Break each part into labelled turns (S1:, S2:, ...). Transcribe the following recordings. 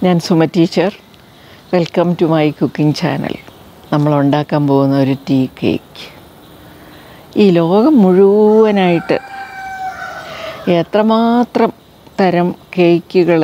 S1: ഞാൻ Suma teacher welcome to my cooking channel നമ്മൾ ഉണ്ടാക്കാൻ പോകുന്ന ഒരു ടീ കേക്ക് ഈ ലോകം മുഴുവനായിട്ട് എത്രമാത്രം തരം കേക്കുകൾ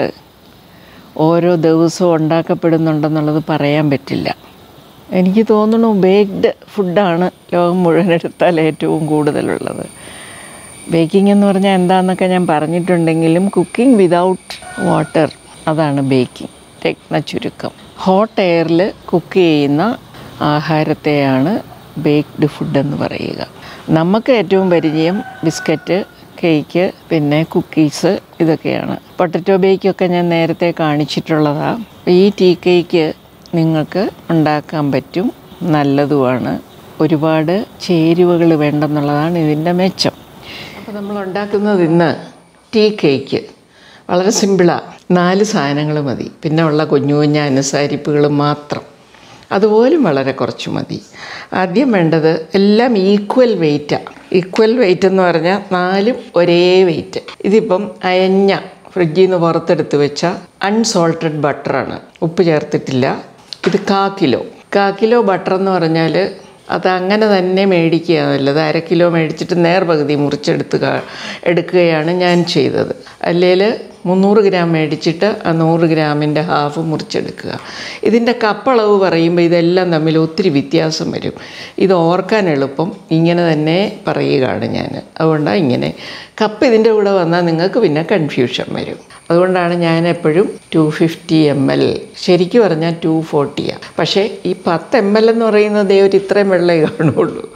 S1: ഓരോ ദിവസവും ഉണ്ടാക്കപ്പെടുന്നുണ്ടെന്നുള്ളത് പറയാൻ പറ്റില്ല എനിക്ക് തോന്നുന്നു ബേക്ക്ഡ് ഫുഡാണ് ലോകം മുഴുവൻ എടുത്താൽ ഏറ്റവും കൂടുതലുള്ളത് ബേക്കിംഗ് എന്ന് പറഞ്ഞാൽ എന്താണെന്നൊക്കെ ഞാൻ പറഞ്ഞിട്ടുണ്ടെങ്കിലും കുക്കിംഗ് വിതൗട്ട് വാട്ടർ അതാണ് ബേക്കിംഗ് രത്ന ചുരുക്കം ഹോട്ട് എയറിൽ കുക്ക് ചെയ്യുന്ന ആഹാരത്തെയാണ് ബേക്ക്ഡ് ഫുഡ് എന്ന് പറയുക നമുക്ക് ഏറ്റവും പരിചയം ബിസ്ക്കറ്റ് കേക്ക് പിന്നെ കുക്കീസ് ഇതൊക്കെയാണ് പൊട്ടറ്റോ ബേക്കൊക്കെ ഞാൻ നേരത്തെ കാണിച്ചിട്ടുള്ളതാണ് ഈ ടീ കേക്ക് നിങ്ങൾക്ക് ഉണ്ടാക്കാൻ പറ്റും നല്ലതുമാണ് ഒരുപാട് ചേരുവകൾ വേണ്ടെന്നുള്ളതാണ് ഇതിൻ്റെ മെച്ചം അപ്പോൾ നമ്മൾ ഉണ്ടാക്കുന്നത് ഇന്ന് ടീ കേക്ക് വളരെ സിമ്പിളാണ് നാല് സാധനങ്ങൾ മതി പിന്നെ ഉള്ള കുഞ്ഞു കുഞ്ഞ അനുസാരിപ്പുകൾ മാത്രം അതുപോലും വളരെ കുറച്ച് മതി ആദ്യം വേണ്ടത് എല്ലാം ഈക്വൽ വെയിറ്റാണ് ഈക്വൽ വെയിറ്റ് എന്ന് പറഞ്ഞാൽ നാലും ഒരേ വെയിറ്റ് ഇതിപ്പം അയഞ്ഞ ഫ്രിഡ്ജിൽ നിന്ന് പുറത്തെടുത്ത് വെച്ച അൺസോൾട്ടഡ് ബട്ടറാണ് ഉപ്പ് ചേർത്തിട്ടില്ല ഇത് കാ കിലോ കാ കിലോ ബട്ടർ എന്ന് പറഞ്ഞാൽ അത് അങ്ങനെ തന്നെ മേടിക്കുക നല്ലത് അര കിലോ മേടിച്ചിട്ട് നേർപകുതി മുറിച്ചെടുത്ത് കാ- എടുക്കുകയാണ് ഞാൻ ചെയ്തത് അല്ലെങ്കിൽ മുന്നൂറ് ഗ്രാം മേടിച്ചിട്ട് ആ നൂറ് ഗ്രാമിൻ്റെ ഹാഫ് മുറിച്ചെടുക്കുക ഇതിൻ്റെ കപ്പളവ് പറയുമ്പോൾ ഇതെല്ലാം തമ്മിൽ ഒത്തിരി വ്യത്യാസം വരും ഇത് ഓർക്കാൻ എളുപ്പം ഇങ്ങനെ തന്നെ പറയുകയാണ് ഞാൻ അതുകൊണ്ടാണ് ഇങ്ങനെ കപ്പ് ഇതിൻ്റെ കൂടെ വന്നാൽ നിങ്ങൾക്ക് പിന്നെ കൺഫ്യൂഷൻ വരും അതുകൊണ്ടാണ് ഞാൻ എപ്പോഴും ടു ഫിഫ്റ്റി എം എൽ ശരിക്കും പറഞ്ഞാൽ ടു ഫോർട്ടിയാണ് പക്ഷേ ഈ പത്ത് എം എൽ എന്ന് പറയുന്നത് ദേ ഒരു ഇത്രയും വെള്ളമേ കാണുള്ളൂ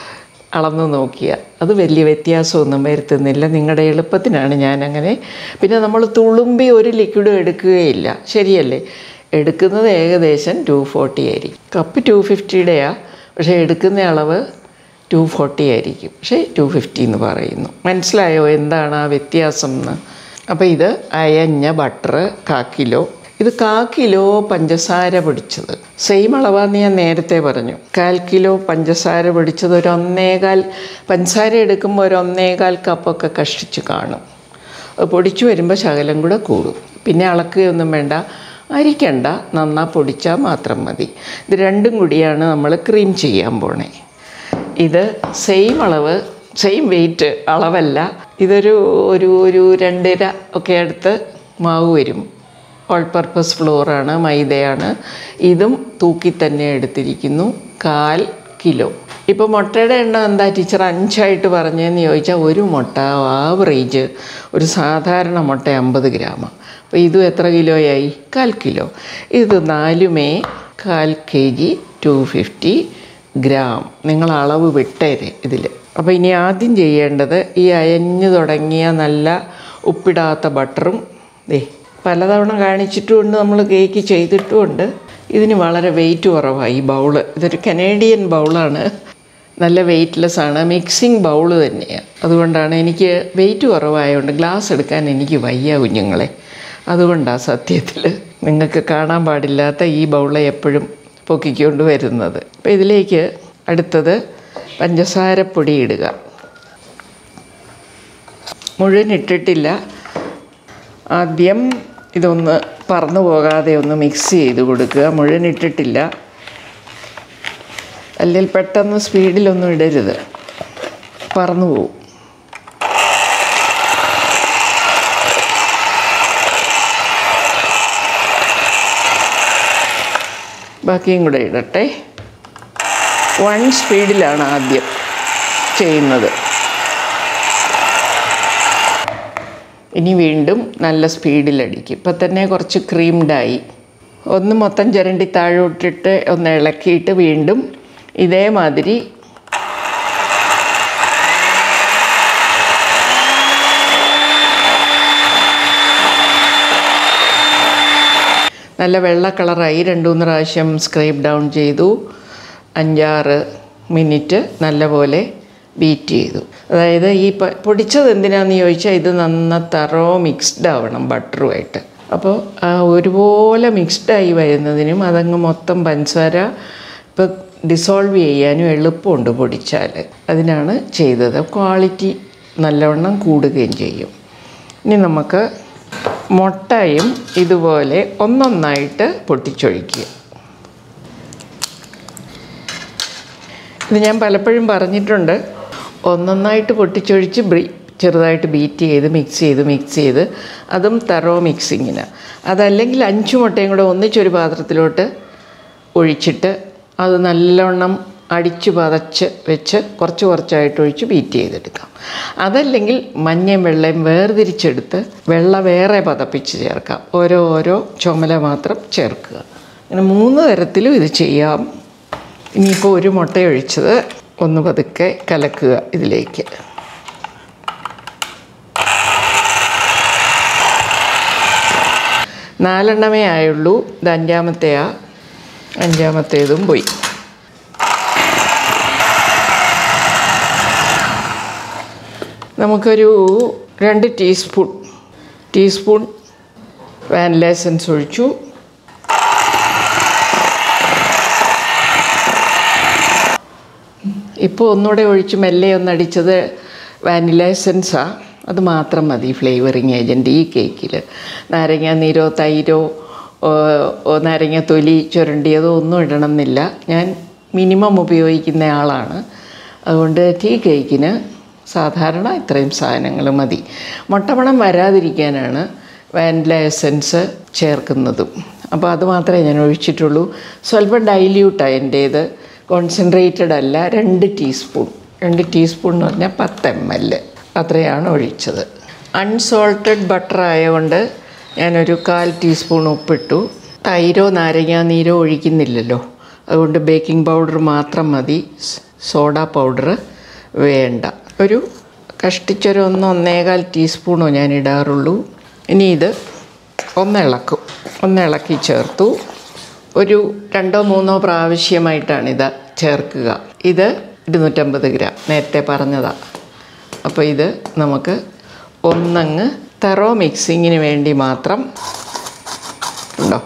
S1: അളന്ന് നോക്കിയാൽ അത് വലിയ വ്യത്യാസമൊന്നും വരുത്തുന്നില്ല നിങ്ങളുടെ എളുപ്പത്തിനാണ് ഞാനങ്ങനെ പിന്നെ നമ്മൾ തുളുമ്പി ഒരു ലിക്വിഡും എടുക്കുകയില്ല ശരിയല്ലേ എടുക്കുന്നത് ഏകദേശം ടു ഫോർട്ടി ആയിരിക്കും കപ്പ് ടു ഫിഫ്റ്റിയുടെയാണ് പക്ഷേ എടുക്കുന്ന അളവ് ടു ഫോർട്ടി ആയിരിക്കും പക്ഷേ ടു ഫിഫ്റ്റി എന്ന് പറയുന്നു മനസ്സിലായോ എന്താണ് ആ വ്യത്യാസം എന്ന് അപ്പോൾ ഇത് അയഞ്ഞ ബട്ടർ കാ കിലോ ഇത് കാ കിലോ പഞ്ചസാര പൊടിച്ചത് സെയിം അളവാന്ന് ഞാൻ നേരത്തെ പറഞ്ഞു കാൽ കിലോ പഞ്ചസാര പൊടിച്ചത് ഒരു ഒന്നേകാൽ പഞ്ചസാര എടുക്കുമ്പോൾ ഒരു ഒന്നേകാൽ കപ്പൊക്കെ കഷ്ടിച്ച് കാണും അത് പൊടിച്ചു വരുമ്പോൾ ശകലം കൂടെ കൂടും പിന്നെ അളക്കുകയൊന്നും വേണ്ട അരിക്കണ്ട നന്നാ പൊടിച്ചാൽ മാത്രം മതി ഇത് രണ്ടും കൂടിയാണ് നമ്മൾ ക്രീം ചെയ്യാൻ പോണേ ഇത് സെയിം അളവ് സെയിം വെയിറ്റ് അളവല്ല ഇതൊരു ഒരു ഒരു രണ്ടര ഒക്കെ അടുത്ത് മാവ് വരും ഓൾ പർപ്പസ് ഫ്ലോറാണ് മൈദയാണ് ഇതും തൂക്കി തന്നെ എടുത്തിരിക്കുന്നു കാൽ കിലോ ഇപ്പോൾ മുട്ടയുടെ എണ്ണം എന്താ ടീച്ചർ അഞ്ചായിട്ട് പറഞ്ഞതെന്ന് ചോദിച്ചാൽ ഒരു മുട്ട ആവറേജ് ഒരു സാധാരണ മുട്ട അമ്പത് ഗ്രാമാണ് അപ്പോൾ ഇതും എത്ര കിലോയായി കാൽ കിലോ ഇത് നാലുമേ കാൽ K G two fifty gram നിങ്ങൾ അളവ് വിട്ടേരെ ഇതിൽ അപ്പോൾ ഇനി ആദ്യം ചെയ്യേണ്ടത് ഈ അയഞ്ഞു തുടങ്ങിയ നല്ല ഉപ്പിടാത്ത ബട്ടറും ദേ പലതവണ കാണിച്ചിട്ടുമുണ്ട് നമ്മൾ കേക്ക് ചെയ്തിട്ടുമുണ്ട് ഇതിന് വളരെ വെയിറ്റ് കുറവാണ് ഈ ബൗള് ഇതൊരു കനേഡിയൻ ബൗളാണ് നല്ല വെയ്റ്റ്ലെസ് ആണ് മിക്സിങ് ബൗള് തന്നെയാണ് അതുകൊണ്ടാണ് എനിക്ക് വെയിറ്റ് കുറവായതുകൊണ്ട് ഗ്ലാസ് എടുക്കാൻ എനിക്ക് വയ്യ കുഞ്ഞുങ്ങളെ അതുകൊണ്ടാണ് സത്യത്തിൽ നിങ്ങൾക്ക് കാണാൻ പാടില്ലാത്ത ഈ ബൗളെ എപ്പോഴും പൊക്കിക്കൊണ്ട് വരുന്നത് അപ്പോൾ ഇതിലേക്ക് അടുത്തത് പഞ്ചസാരപ്പൊടി ഇടുക മുഴുവൻ ഇട്ടിട്ടില്ല ആദ്യം ഇതൊന്ന് പറന്നു പോകാതെ ഒന്ന് മിക്സ് ചെയ്ത് കൊടുക്കുക മുഴുവൻ ഇട്ടിട്ടില്ല അല്ലെങ്കിൽ പെട്ടെന്ന് സ്പീഡിലൊന്നും ഇടരുത് പറന്നു പോവും ബാക്കിയും കൂടെ ഇടട്ടെ വൺ സ്പീഡിലാണ് ആദ്യം ചെയ്യുന്നത് ഇനി വീണ്ടും നല്ല സ്പീഡിലടിക്കും ഇപ്പം തന്നെ കുറച്ച് ക്രീംഡായി ഒന്ന് മൊത്തം ചിരണ്ടി താഴോട്ടിട്ട് ഒന്ന് ഇളക്കിയിട്ട് വീണ്ടും ഇതേമാതിരി നല്ല വെള്ള കളറായി രണ്ട് മൂന്ന് പ്രാവശ്യം സ്ക്രൈബ് ഡൗൺ ചെയ്തു അഞ്ചാറ് മിനിറ്റ് നല്ലപോലെ ബീറ്റ് ചെയ്തു അതായത് ഈ പ- പൊടിച്ചത് എന്തിനാന്ന് ചോദിച്ചാൽ ഇത് നന്ന തറോ മിക്സ്ഡ് ആവണം ബട്ടറുമായിട്ട് അപ്പോൾ ആ ഒരുപോലെ മിക്സ്ഡായി വരുന്നതിനും അതങ്ങ് മൊത്തം പഞ്ചസാര ഇപ്പോൾ ഡിസോൾവ് ചെയ്യാനും എളുപ്പമുണ്ട് പൊടിച്ചാൽ അതിനാണ് ചെയ്തത് ക്വാളിറ്റി നല്ലവണ്ണം കൂടുകയും ചെയ്യും ഇനി നമുക്ക് മുട്ടയും ഇതുപോലെ ഒന്നൊന്നായിട്ട് പൊട്ടിച്ചൊഴിക്കുക ഇത് ഞാൻ പലപ്പോഴും പറഞ്ഞിട്ടുണ്ട് ഒന്നൊന്നായിട്ട് പൊട്ടിച്ചൊഴിച്ച് ബ്രീ ചെറുതായിട്ട് ബീറ്റ് ചെയ്ത് മിക്സ് ചെയ്ത് മിക്സ് ചെയ്ത് അതും തറോ മിക്സിങ്ങിന് അതല്ലെങ്കിൽ അഞ്ച് മുട്ടയും കൂടെ ഒന്നിച്ചൊരു പാത്രത്തിലോട്ട് ഒഴിച്ചിട്ട് അത് നല്ലവണ്ണം അടിച്ച് പതച്ച് വെച്ച് കുറച്ച് കുറച്ചായിട്ട് ഒഴിച്ച് ബീറ്റ് ചെയ്തെടുക്കാം അതല്ലെങ്കിൽ മഞ്ഞയും വെള്ളയും വേർതിരിച്ചെടുത്ത് വെള്ള വേറെ പതപ്പിച്ച് ചേർക്കാം ഓരോ ഓരോ ചുമല മാത്രം ചേർക്കുക അങ്ങനെ മൂന്ന് തരത്തിലും ഇത് ചെയ്യാം ഇനിയിപ്പോൾ ഒരു മുട്ട ഒഴിച്ചത് ഒന്ന് പതുക്കെ കലക്കുക ഇതിലേക്ക് നാലെണ്ണമേ ആയുള്ളൂ ഇത് അഞ്ചാമത്തെയാ അഞ്ചാമത്തേതും പോയി നമുക്കൊരു രണ്ട് ടീസ്പൂൺ ടീസ്പൂൺ വാനില എസൻസ് ഒഴിച്ചു ഇപ്പോൾ ഒന്നുകൂടെ ഒഴിച്ച് മെല്ലെ ഒന്നടിച്ചത് വാനില എസൻസാണ് അത് മാത്രം മതി ഫ്ലേവറിങ് ഏജൻറ്റ് ഈ കേക്കിൽ നാരങ്ങ നീരോ തൈരോ ഓ, ഓ, നാരങ്ങ തൊലി ചുരണ്ടിയതോ ഒന്നും ഇടണമെന്നില്ല ഞാൻ മിനിമം ഉപയോഗിക്കുന്ന ആളാണ് അതുകൊണ്ട് ടീ കേക്കിന് സാധാരണ ഇത്രയും സാധനങ്ങൾ മതി മുട്ടമണം വരാതിരിക്കാനാണ് വാനില എസൻസ് ചേർക്കുന്നതും അപ്പോൾ അത് മാത്രമേ ഞാൻ ഒഴിച്ചിട്ടുള്ളൂ സ്വല്പം ഡൈല്യൂട്ടാണ് എൻ്റേത് കോൺസെൻട്രേറ്റഡ് അല്ല രണ്ട് ടീസ്പൂൺ രണ്ട് ടീസ്പൂൺ എന്ന് പറഞ്ഞാൽ പത്ത് എം എൽ അത്രയാണ് ഒഴിച്ചത് അൺസോൾട്ടഡ് ബട്ടർ ആയതുകൊണ്ട് ഞാനൊരു കാൽ ടീസ്പൂൺ ഉപ്പിട്ടു തൈരോ നാരങ്ങ നീരോ ഒഴിക്കുന്നില്ലല്ലോ അതുകൊണ്ട് ബേക്കിംഗ് പൗഡർ മാത്രം മതി സ് സോഡ പൗഡർ വേണ്ട ഒരു കഷ്ടിച്ചൊരു ഒന്ന് ഒന്നേകാൽ ടീസ്പൂണോ ഞാൻ ഇടാറുള്ളൂ ഇനി ഇത് ഒന്ന് ഇളക്കും ഒന്ന് ഇളക്കി ചേർത്തു ഒരു രണ്ടോ മൂന്നോ പ്രാവശ്യമായിട്ടാണ് ഇത് ചേർക്കുക ഇത് ഇരുന്നൂറ്റമ്പത് ഗ്രാം നേരത്തെ പറഞ്ഞതാണ് അപ്പോൾ ഇത് നമുക്ക് ഒന്നങ്ങ് തെറോ മിക്സിങ്ങിന് വേണ്ടി മാത്രം ഉണ്ടോ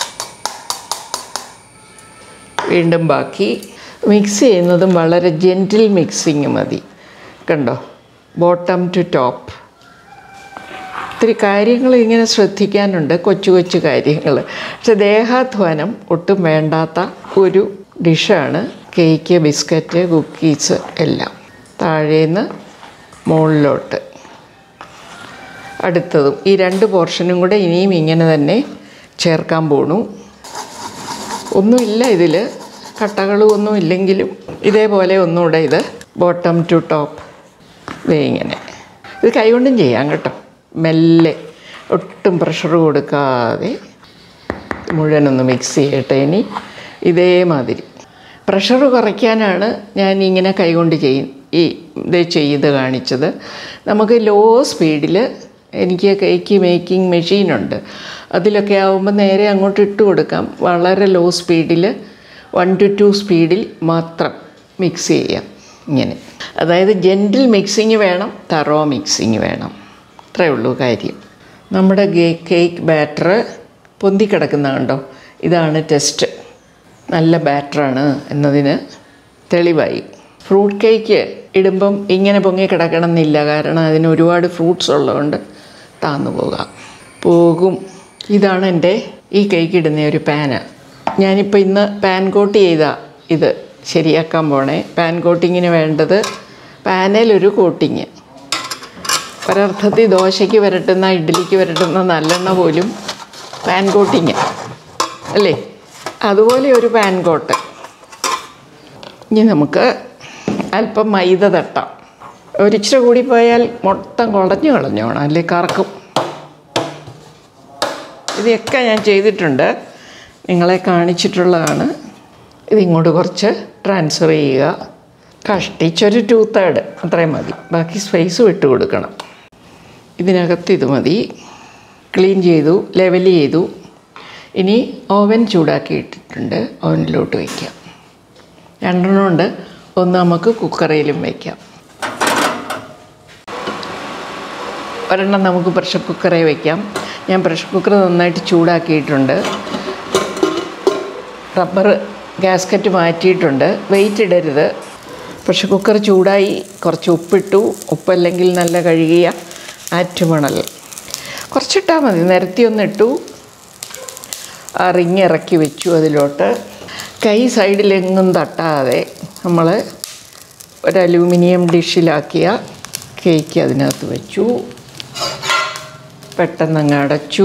S1: വീണ്ടും ബാക്കി മിക്സ് ചെയ്യുന്നതും വളരെ ജെൻറ്റിൽ മിക്സിങ് മതി കണ്ടോ ബോട്ടം ടു ടോപ്പ് ഒത്തിരി കാര്യങ്ങൾ ഇങ്ങനെ ശ്രദ്ധിക്കാനുണ്ട് കൊച്ചു കൊച്ചു കാര്യങ്ങൾ പക്ഷെ ദേഹാധ്വാനം ഒട്ടും വേണ്ടാത്ത ഒരു ഡിഷാണ് കേക്ക് ബിസ്ക്കറ്റ് കുക്കീസ് എല്ലാം താഴേന്ന് മുകളിലോട്ട് അടുത്തതും ഈ രണ്ട് പോർഷനും കൂടെ ഇനിയും ഇങ്ങനെ തന്നെ ചേർക്കാൻ പോണു ഒന്നുമില്ല ഇതിൽ കട്ടകളും ഒന്നും ഇല്ലെങ്കിലും ഇതേപോലെ ഒന്നുകൂടെ ഇത് ബോട്ടം ടു ടോപ്പ് ദേ ഇങ്ങനെ ഇത് കൈകൊണ്ടും ചെയ്യാം കേട്ടോ മെല്ലെ ഒട്ടും പ്രഷർ കൊടുക്കാതെ മുഴുവനൊന്ന് മിക്സ് ചെയ്യട്ടെ ഇനി ഇതേമാതിരി പ്രഷർ കുറയ്ക്കാനാണ് ഞാൻ ഇങ്ങനെ കൈകൊണ്ട് ചെയ്യും ഈ ഇത് ചെയ്ത് കാണിച്ചത് നമുക്ക് ലോ സ്പീഡിൽ എനിക്ക് കേക്ക് മേക്കിംഗ് മെഷീനുണ്ട് അതിലൊക്കെ ആവുമ്പോൾ നേരെ അങ്ങോട്ട് ഇട്ട് കൊടുക്കാം വളരെ ലോ സ്പീഡിൽ വൺ ടു ടു സ്പീഡിൽ മാത്രം മിക്സ് ചെയ്യാം ഇങ്ങനെ അതായത് ജെൻറ്റിൽ മിക്സിങ് വേണം തറോ മിക്സിങ് വേണം അത്രയേ ഉള്ളൂ കാര്യം നമ്മുടെ ഗേ കേക്ക് ബാറ്റർ പൊന്തിക്കിടക്കുന്ന കണ്ടോ ഇതാണ് ടെസ്റ്റ് നല്ല ബാറ്ററാണ് എന്നതിന് തെളിവായി ഫ്രൂട്ട് കേക്ക് ഇടുമ്പം ഇങ്ങനെ പൊങ്ങി കിടക്കണം എന്നില്ല കാരണം അതിന് ഒരുപാട് ഫ്രൂട്ട്സ് ഉള്ളതുകൊണ്ട് താന്നു പോകാം പോകും ഇതാണ് എൻ്റെ ഈ കേക്ക് ഇടുന്ന ഒരു പാന് ഞാനിപ്പോൾ ഇന്ന് പാൻ കോട്ട് ചെയ്ത ഇത് ശരിയാക്കാൻ പോണേ പാൻ കോട്ടിങ്ങിന് വേണ്ടത് പാനലൊരു കോട്ടിങ് ഒരർത്ഥത്തിൽ ദോശയ്ക്ക് വരട്ടുന്ന ഇഡ്ഡലിക്ക് വരട്ടുന്ന നല്ലെണ്ണ പോലും പാൻ കോട്ടിങ് അല്ലേ അതുപോലെ ഒരു പാൻ കോട്ട് ഇനി നമുക്ക് അല്പം മൈദ തട്ടാം ഒരിച്ചിരി കൂടി പോയാൽ മൊത്തം കുളഞ്ഞു കളഞ്ഞോണം അല്ലേ കറക്കും ഇതൊക്കെ ഞാൻ ചെയ്തിട്ടുണ്ട് നിങ്ങളെ കാണിച്ചിട്ടുള്ളതാണ് ഇതിങ്ങോട്ട് കുറച്ച് ട്രാൻസ്ഫർ ചെയ്യുക കഷ്ടിച്ചൊരു ടു തേർഡ് അത്രയും മതി ബാക്കി സ്പേസ് വിട്ട് കൊടുക്കണം ഇതിനകത്ത് ഇത് മതി ക്ലീൻ ചെയ്തു ലെവൽ ചെയ്തു ഇനി ഓവൻ ചൂടാക്കി ഇട്ടിട്ടുണ്ട് ഓവനിലോട്ട് വയ്ക്കാം രണ്ടെണ്ണം ഉണ്ട് ഒന്ന് നമുക്ക് കുക്കറിലും വയ്ക്കാം ഒരെണ്ണം നമുക്ക് പ്രഷർ കുക്കറിൽ വയ്ക്കാം ഞാൻ പ്രഷർ കുക്കർ നന്നായിട്ട് ചൂടാക്കിയിട്ടുണ്ട് റബ്ബർ ഗ്യാസ്കറ്റ് മാറ്റിയിട്ടുണ്ട് വെയിറ്റ് ഇടരുത് പ്രഷർ കുക്കർ ചൂടായി കുറച്ച് ഉപ്പിട്ടു ഉപ്പല്ലെങ്കിൽ നല്ല കഴുകിയ ആറ്റുമണൽ കുറച്ചിട്ടാൽ മതി നിരത്തി ഒന്ന് ഇട്ടു ആ റിങ് ഇറക്കി വെച്ചു അതിലോട്ട് കൈ സൈഡിലെങ്ങും തട്ടാതെ നമ്മൾ ഒരു അലൂമിനിയം ഡിഷിലാക്കിയ കേക്ക് അതിനകത്ത് വെച്ചു പെട്ടെന്നങ്ങ് അടച്ചു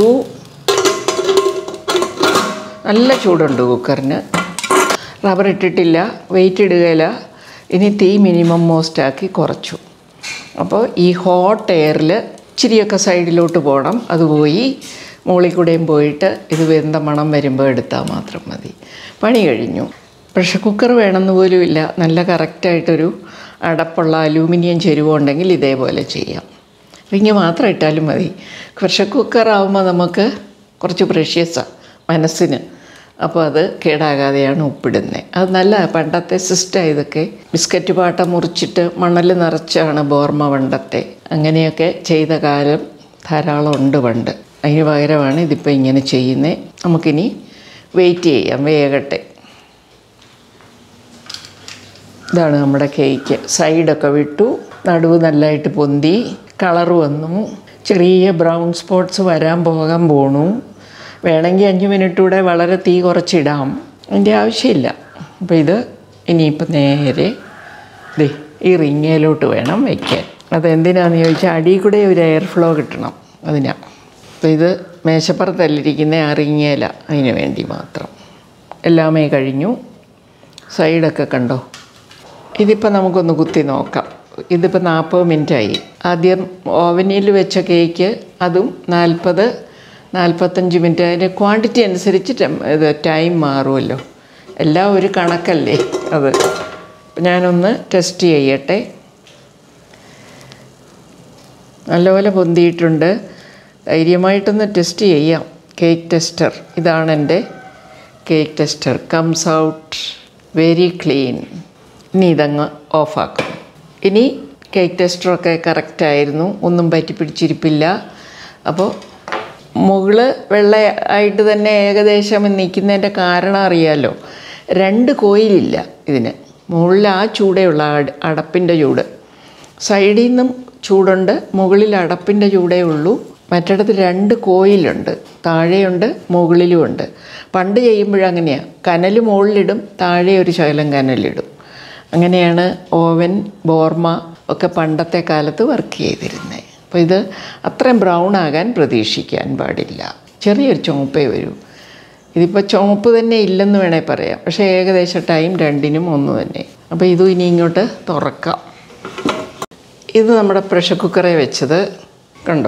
S1: നല്ല ചൂടുണ്ട് കുക്കറിന് റബ്ബർ ഇട്ടിട്ടില്ല വെയിറ്റ് ഇടുകയില്ല ഇനി തീ മിനിമം മോസ്റ്റ് ആക്കി കുറച്ചു അപ്പോൾ ഈ ഹോട്ട് എയറിൽ ഇച്ചിരിയൊക്കെ സൈഡിലോട്ട് പോകണം അത് പോയി മുകളിൽ കൂടെയും പോയിട്ട് ഇത് വെന്ത മണം വരുമ്പോൾ എടുത്താൽ മാത്രം മതി പണി കഴിഞ്ഞു പ്രഷർ കുക്കർ വേണമെന്ന് പോലും ഇല്ല നല്ല കറക്റ്റായിട്ടൊരു അടപ്പുള്ള അലൂമിനിയം ചെരുവുണ്ടെങ്കിൽ ഇതേപോലെ ചെയ്യാം റിങ് മാത്രം ഇട്ടാലും മതി പ്രഷർ കുക്കർ ആകുമ്പോൾ നമുക്ക് കുറച്ച് പ്രഷ്യസാണ് മനസ്സിന് അപ്പോൾ അത് കേടാകാതെയാണ് ഉപ്പിടുന്നത് അത് നല്ല പണ്ടത്തെ സിസ്റ്റം ഇതൊക്കെ ബിസ്ക്കറ്റ് പാട്ട മുറിച്ചിട്ട് മണൽ നിറച്ചാണ് ബോർമ പണ്ടത്തെ അങ്ങനെയൊക്കെ ചെയ്ത കാലം ധാരാളം ഉണ്ട് പണ്ട് അതിന് പകരമാണ് ഇതിപ്പോൾ ഇങ്ങനെ ചെയ്യുന്നത് നമുക്കിനി വെയിറ്റ് ചെയ്യാം വേഗട്ടെ ഇതാണ് നമ്മുടെ കേക്ക് സൈഡൊക്കെ വിട്ടു നടുവ് നല്ലതായിട്ട് പൊന്തി കളർ വന്നു ചെറിയ ബ്രൗൺ സ്പോട്ട്സ് വരാൻ പോകാൻ പോണു വേണമെങ്കിൽ അഞ്ച് മിനിറ്റ് കൂടെ വളരെ തീ കുറച്ചിടാം അതിൻ്റെ ആവശ്യമില്ല അപ്പോൾ ഇത് ഇനിയിപ്പോൾ നേരെ ദേ ഈ റിങ്ങയിലോട്ട് വേണം വയ്ക്കാൻ അതെന്തിനാണെന്ന് ചോദിച്ചാൽ അടിയിൽ കൂടെ ഒരു എയർ ഫ്ലോ കിട്ടണം അതിനാ അപ്പോൾ ഇത് മേശപ്പുറത്തല്ലിരിക്കുന്ന ആ റിങ്ങയില അതിന് വേണ്ടി മാത്രം എല്ലാമേ കഴിഞ്ഞു സൈഡൊക്കെ കണ്ടോ ഇതിപ്പോൾ നമുക്കൊന്ന് കുത്തി നോക്കാം ഇതിപ്പോൾ നാൽപ്പത് മിനിറ്റായി ആദ്യം ഓവനിൽ വെച്ച കേക്ക് അതും നാൽപ്പത് നാൽപ്പത്തഞ്ച് മിനിറ്റ് അതിൻ്റെ ക്വാണ്ടിറ്റി അനുസരിച്ച് ടെം- ഇത് ടൈം മാറുമല്ലോ എല്ലാം ഒരു കണക്കല്ലേ അത് അപ്പം ഞാനൊന്ന് ടെസ്റ്റ് ചെയ്യട്ടെ നല്ലപോലെ പൊന്തിയിട്ടുണ്ട് ധൈര്യമായിട്ടൊന്ന് ടെസ്റ്റ് ചെയ്യാം കേക്ക് ടെസ്റ്റർ ഇതാണ് എൻ്റെ cake tester comes out very clean ഇനി ഇതങ്ങ് ഓഫാക്കും ഇനി കേക്ക് ടെസ്റ്ററൊക്കെ കറക്റ്റായിരുന്നു ഒന്നും പറ്റി പിടിച്ചിരിപ്പില്ല അപ്പോൾ മുകള് വെള്ള ആയിട്ട് തന്നെ ഏകദേശം നിൽക്കുന്നതിൻ്റെ കാരണം അറിയാലോ രണ്ട് കോയിലില്ല ഇതിന് മുകളിൽ ആ ചൂടേ ഉള്ള അടപ്പിൻ്റെ ചൂട് സൈഡിൽ നിന്നും ചൂടുണ്ട് മുകളിൽ അടപ്പിൻ്റെ ചൂടേ ഉള്ളൂ മറ്റിടത്ത് രണ്ട് കോയിലുണ്ട് താഴെയുണ്ട് മുകളിലുമുണ്ട് പണ്ട് ചെയ്യുമ്പോഴങ്ങനെയാണ് കനൽ മുകളിലിടും താഴെ ഒരു ശകലം കനലിടും അങ്ങനെയാണ് ഓവൻ ബോർമ ഒക്കെ പണ്ടത്തെ കാലത്ത് വർക്ക് ചെയ്തിരുന്നത് അപ്പോൾ ഇത് അത്രയും ബ്രൗൺ ആകാൻ പ്രതീക്ഷിക്കാൻ പാടില്ല ചെറിയൊരു ചുവപ്പേ വരൂ ഇതിപ്പോൾ ചുവപ്പ് തന്നെ ഇല്ലെന്ന് വേണേൽ പറയാം പക്ഷേ ഏകദേശം ടൈം രണ്ടിനും ഒന്ന് തന്നെ അപ്പോൾ ഇതും ഇനി ഇങ്ങോട്ട് തുറക്കാം ഇത് നമ്മുടെ പ്രഷർ കുക്കറെ വെച്ചത് കണ്ടോ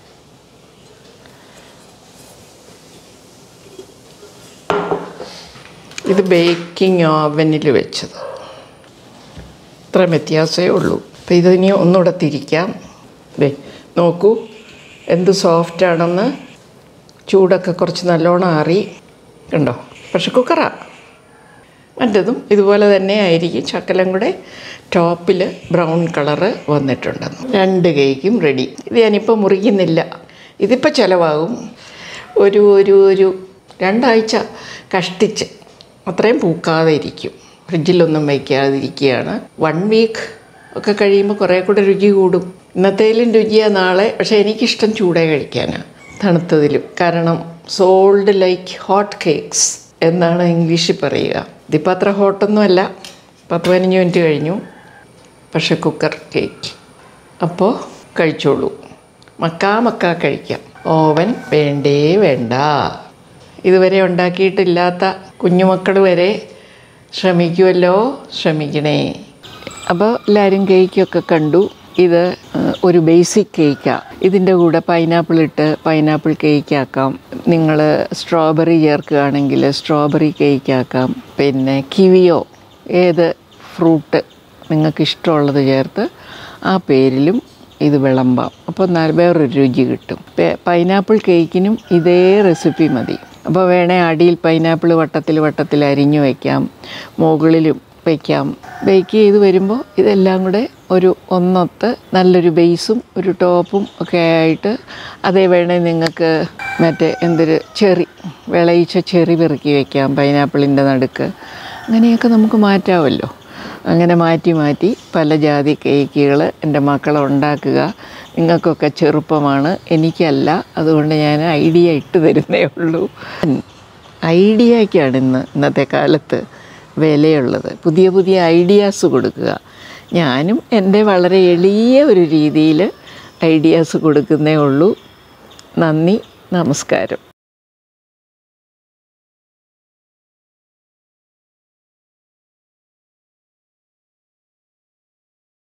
S1: ഇത് ബേക്കിംഗ് ഓവനിൽ വെച്ചത് ഇത്രയും വ്യത്യാസമേ ഉള്ളൂ അപ്പോൾ ഇതിനി ഒന്നുകൂടെ തിരിക്കാം ദേ നോക്കൂ എന്ത് സോഫ്റ്റാണെന്ന് ചൂടൊക്കെ കുറച്ച് നല്ലോണം ആറി കണ്ടോ പ്രഷർ കുക്കറാ മറ്റതും ഇതുപോലെ തന്നെ ആയിരിക്കും ശക്കലം കൂടെ ടോപ്പിൽ ബ്രൗൺ കളറ് വന്നിട്ടുണ്ടെന്ന് രണ്ട് കേക്കും റെഡി ഇത് ഞാനിപ്പോൾ മുറിക്കുന്നില്ല ഇതിപ്പോൾ ചിലവാകും ഒരു ഒരു ഒരു രണ്ടാഴ്ച കഷ്ടിച്ച് അത്രയും പൂക്കാതെ ഇരിക്കും ഫ്രിഡ്ജിലൊന്നും വയ്ക്കാതിരിക്കുകയാണ് വൺ വീക്ക് ഒക്കെ കഴിയുമ്പോൾ കുറേ കൂടെ രുചി കൂടും ഇന്നത്തേലും രുചിയാണ് നാളെ പക്ഷേ എനിക്കിഷ്ടം ചൂടേ കഴിക്കാനാണ് തണുത്തതിലും കാരണം സോൾഡ് ലൈക്ക് ഹോട്ട് കേക്ക്സ് എന്നാണ് ഇംഗ്ലീഷിൽ പറയുക ഇതിപ്പോൾ അത്ര ഹോട്ടൊന്നും അല്ല പത്ത് പതിനഞ്ച് മിനിറ്റ് കഴിഞ്ഞു പക്ഷെ കുക്കർ കേക്ക് അപ്പോൾ കഴിച്ചോളൂ മക്കാ മക്കാ കഴിക്കാം ഓവൻ വേണ്ടേ വേണ്ട ഇതുവരെ ഉണ്ടാക്കിയിട്ടില്ലാത്ത കുഞ്ഞുമക്കൾ വരെ ശ്രമിക്കുമല്ലോ ശ്രമിക്കണേ അപ്പോൾ എല്ലാവരും കേക്കൊക്കെ കണ്ടു ഇത് ഏഹ്, ഒരു ബേസിക് കേക്കാണ് ഇതിൻ്റെ കൂടെ പൈനാപ്പിൾ ഇട്ട് പൈനാപ്പിൾ കേക്ക് ആക്കാം നിങ്ങൾ സ്ട്രോബെറി ചേർക്കുകയാണെങ്കിൽ സ്ട്രോബെറി കേക്ക് ആക്കാം പിന്നെ കിവിയോ ഏത് ഫ്രൂട്ട് നിങ്ങൾക്ക് ഇഷ്ടമുള്ളത് ചേർത്ത് ആ പേരിലും ഇത് വിളമ്പാം അപ്പോൾ ന- വേറൊരു രുചി കിട്ടും പെ- പൈനാപ്പിൾ കേക്കിനും ഇതേ റെസിപ്പി മതി അപ്പോൾ വേണേ അടിയിൽ പൈനാപ്പിൾ വട്ടത്തിൽ വട്ടത്തിൽ അരിഞ്ഞു വയ്ക്കാം മുകളിലും വയ്ക്കാം ബേക്ക് ചെയ്ത് വരുമ്പോൾ ഇതെല്ലാം കൂടെ ഒരു ഒന്നൊത്ത് നല്ലൊരു ബേസും ഒരു ടോപ്പും ഒക്കെ ആയിട്ട് അതേ വേണേ നിങ്ങൾക്ക് മറ്റേ എന്തൊരു ചെറി വിളയിച്ച ചെറി പെറുക്കി വയ്ക്കാം പൈനാപ്പിളിൻ്റെ നടുക്ക് അങ്ങനെയൊക്കെ നമുക്ക് മാറ്റാമല്ലോ അങ്ങനെ മാറ്റി മാറ്റി പല ജാതി കേക്കുകൾ എൻ്റെ മക്കൾ ഉണ്ടാക്കുക നിങ്ങൾക്കൊക്കെ ചെറുപ്പമാണ് എനിക്കല്ല അതുകൊണ്ട് ഞാൻ ഐഡിയ ഇട്ട് തരുന്നേ ഉള്ളൂ ഐഡിയയ്ക്കാണ് ഇന്ന് ഇന്നത്തെ കാലത്ത് വിലയുള്ളത് പുതിയ പുതിയ ഐഡിയാസ് കൊടുക്കുക ഞാനും എൻ്റെ വളരെ എളിയ ഒരു രീതിയിൽ ഐഡിയാസ് കൊടുക്കുന്നേ ഉള്ളൂ നന്ദി നമസ്കാരം